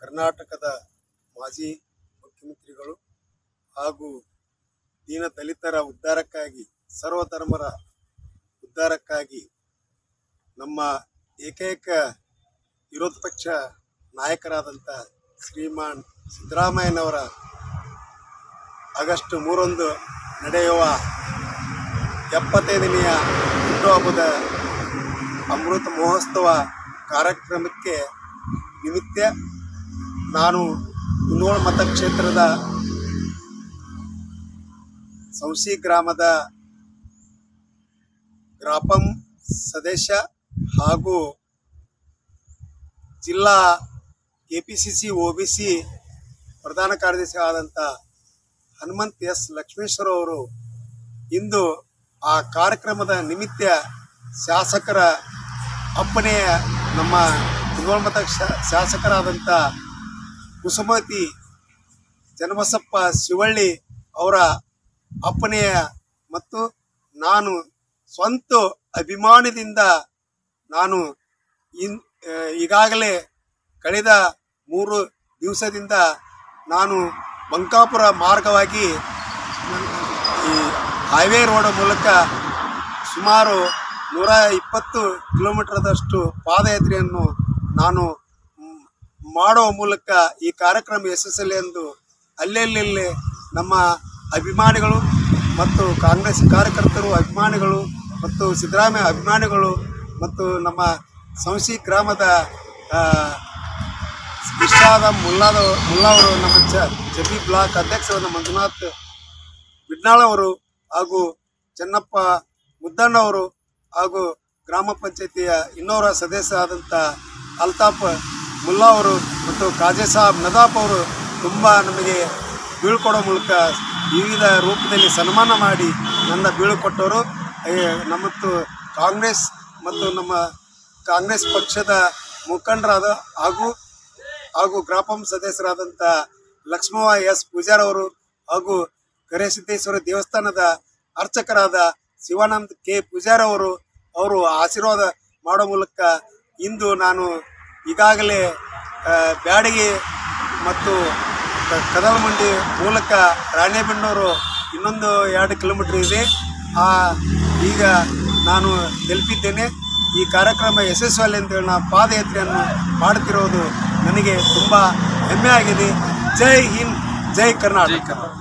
ಕರ್ನಾಟಕದ ಮಾಜಿ ಮುಖ್ಯಮಂತ್ರಿಗಳು ಹಾಗೂ ದೀನ ದಲಿತರ ಉದ್ಧಾರಕ್ಕಾಗಿ ಸರ್ವಧರ್ಮರ ಉದ್ಧಾರಕ್ಕಾಗಿ ನಮ್ಮ ಏಕೈಕ ವಿರೋಧ ಪಕ್ಷ ನಾಯಕರಾದಂಥ ಶ್ರೀಮಾನ್ ಸಿದ್ದರಾಮಯ್ಯನವರ ಆಗಸ್ಟ್ ಮೂರೊಂದು ನಡೆಯುವ ಎಪ್ಪತ್ತೈದನೆಯ ಹುಟ್ಟುಹಬ್ಬದ ಅಮೃತ ಮಹೋತ್ಸವ ಕಾರ್ಯಕ್ರಮಕ್ಕೆ ನಿಮಿತ್ತ ನಾನು ಕುನ್ನೋಳ ಮತಕ್ಷೇತ್ರದ ಸೌಸಿ ಗ್ರಾಮದ ಗ್ರಾಪಂ ಸದಸ್ಯ ಹಾಗೂ ಜಿಲ್ಲಾ K P C C O B C ಪ್ರಧಾನ ಕಾರ್ಯದರ್ಶಿ ಆದಂಥ ಹನುಮಂತ್ ಎಸ್ ಲಕ್ಷ್ಮೇಶ್ವರ ಅವರು ಇಂದು ಆ ಕಾರ್ಯಕ್ರಮದ ನಿಮಿತ್ತ ಶಾಸಕರ ಅಪ್ಪನೆಯ ನಮ್ಮ ಕುಂದೋಳಮತ ಶಾಸಕರಾದಂಥ ಕುಸುಮತಿ ಜನಬಸಪ್ಪ ಶಿವಳ್ಳಿ ಅವರ ಅಪ್ಪನೆಯ ಮತ್ತು ನಾನು ಸ್ವಂತ ಅಭಿಮಾನದಿಂದ ನಾನು ಇನ್ ಆ, ಈಗಾಗಲೇ ಕಳೆದ ಮೂರು ದಿವಸದಿಂದ ನಾನು ಬಂಕಾಪುರ ಮಾರ್ಗವಾಗಿ ಈ ಹೈವೇ ರೋಡ್ ಮೂಲಕ ಸುಮಾರು ನೂರ ಇಪ್ಪತ್ತು ಕಿಲೋಮೀಟರ್ದಷ್ಟು ಪಾದಯಾತ್ರೆಯನ್ನು ನಾನು ಮ್, ಮಾಡುವ ಮೂಲಕ ಈ ಕಾರ್ಯಕ್ರಮ ಯಶಸ್ಸಲ್ಲಿ ಎಂದು ಅಲ್ಲೆಲ್ಲೆಲ್ಲೇ ನಮ್ಮ ಅಭಿಮಾನಿಗಳು ಮತ್ತು ಕಾಂಗ್ರೆಸ್ ಕಾರ್ಯಕರ್ತರು ಅಭಿಮಾನಿಗಳು ಮತ್ತು ಸಿದ್ದರಾಮಯ್ಯ ಅಭಿಮಾನಿಗಳು ಮತ್ತು ನಮ್ಮ ಸಂಸಿ ಗ್ರಾಮದ ಆ, ಇಷ್ಟಾದ ಮುಲ್ಲಾದ ಮುಲ್ಲಾ ಅವರು ನಮ್ಮ ಚ ಜಬಿ ಬ್ಲಾಕ್ ಅಧ್ಯಕ್ಷರಾದ ಮಂಜುನಾಥ್ ಬಿಡ್ನಾಳ್ ಅವರು ಹಾಗೂ ಚೆನ್ನಪ್ಪ ಮುದ್ದಣ್ಣವರು ಹಾಗೂ ಗ್ರಾಮ ಪಂಚಾಯತಿಯ ಇನ್ನೋರ ಸದಸ್ಯ ಆದಂಥ ಅಲ್ತಾಫ್ ಮುಲ್ಲಾ ಅವರು ಮತ್ತು ಕಾಜೆ ಸಾಬ್ ನದಾಫ್ ಅವರು ತುಂಬ ನಮಗೆ ಬೀಳ್ಕೊಡೋ ಮೂಲಕ ವಿವಿಧ ರೂಪದಲ್ಲಿ ಸನ್ಮಾನ ಮಾಡಿ ನನ್ನ ಬೀಳ್ಕೊಟ್ಟವರು ಏ, ನಮ್ಮತ್ತು ಕಾಂಗ್ರೆಸ್ ಮತ್ತು ನಮ್ಮ ಕಾಂಗ್ರೆಸ್ ಪಕ್ಷದ ಮುಖಂಡರಾದ ಹಾಗೂ ಹಾಗೂ ಗ್ರಾಪಂ ಸದಸ್ಯರಾದಂಥ ಲಕ್ಷ್ಮವ್ವ ಎಸ್ ಪೂಜಾರ್ ಅವರು ಹಾಗೂ ಕರೇಸಿದ್ದೇಶ್ವರ ದೇವಸ್ಥಾನದ ಅರ್ಚಕರಾದ ಶಿವಾನಂದ್ ಕೆ ಪೂಜಾರ್ ಅವರು ಅವರು ಆಶೀರ್ವಾದ ಮಾಡೋ ಮೂಲಕ ಇಂದು ನಾನು ಈಗಾಗಲೇ ಆ, ಬ್ಯಾಡಗಿ ಮತ್ತು ಕ- ಕದಲಮಂಡಿ ಮೂಲಕ ರಾಣೆಬೆನ್ನೂರು ಇನ್ನೊಂದು ಎರಡು ಕಿಲೋಮೀಟರ್ ಇದೆ ಆ ಈಗ ನಾನು ತಲುಪಿದ್ದೇನೆ ಈ ಕಾರ್ಯಕ್ರಮ ಯಶಸ್ವಿಯಲ್ಲಿ ಅಂತೇಳಿ ನಾನು ಪಾದಯಾತ್ರೆಯನ್ನು ಮಾಡುತ್ತಿರುವುದು ನನಗೆ ತುಂಬ ಹೆಮ್ಮೆ ಆಗಿದೆ ಜೈ ಹಿಂದ್ ಜೈ ಕರ್ನಾಟಕ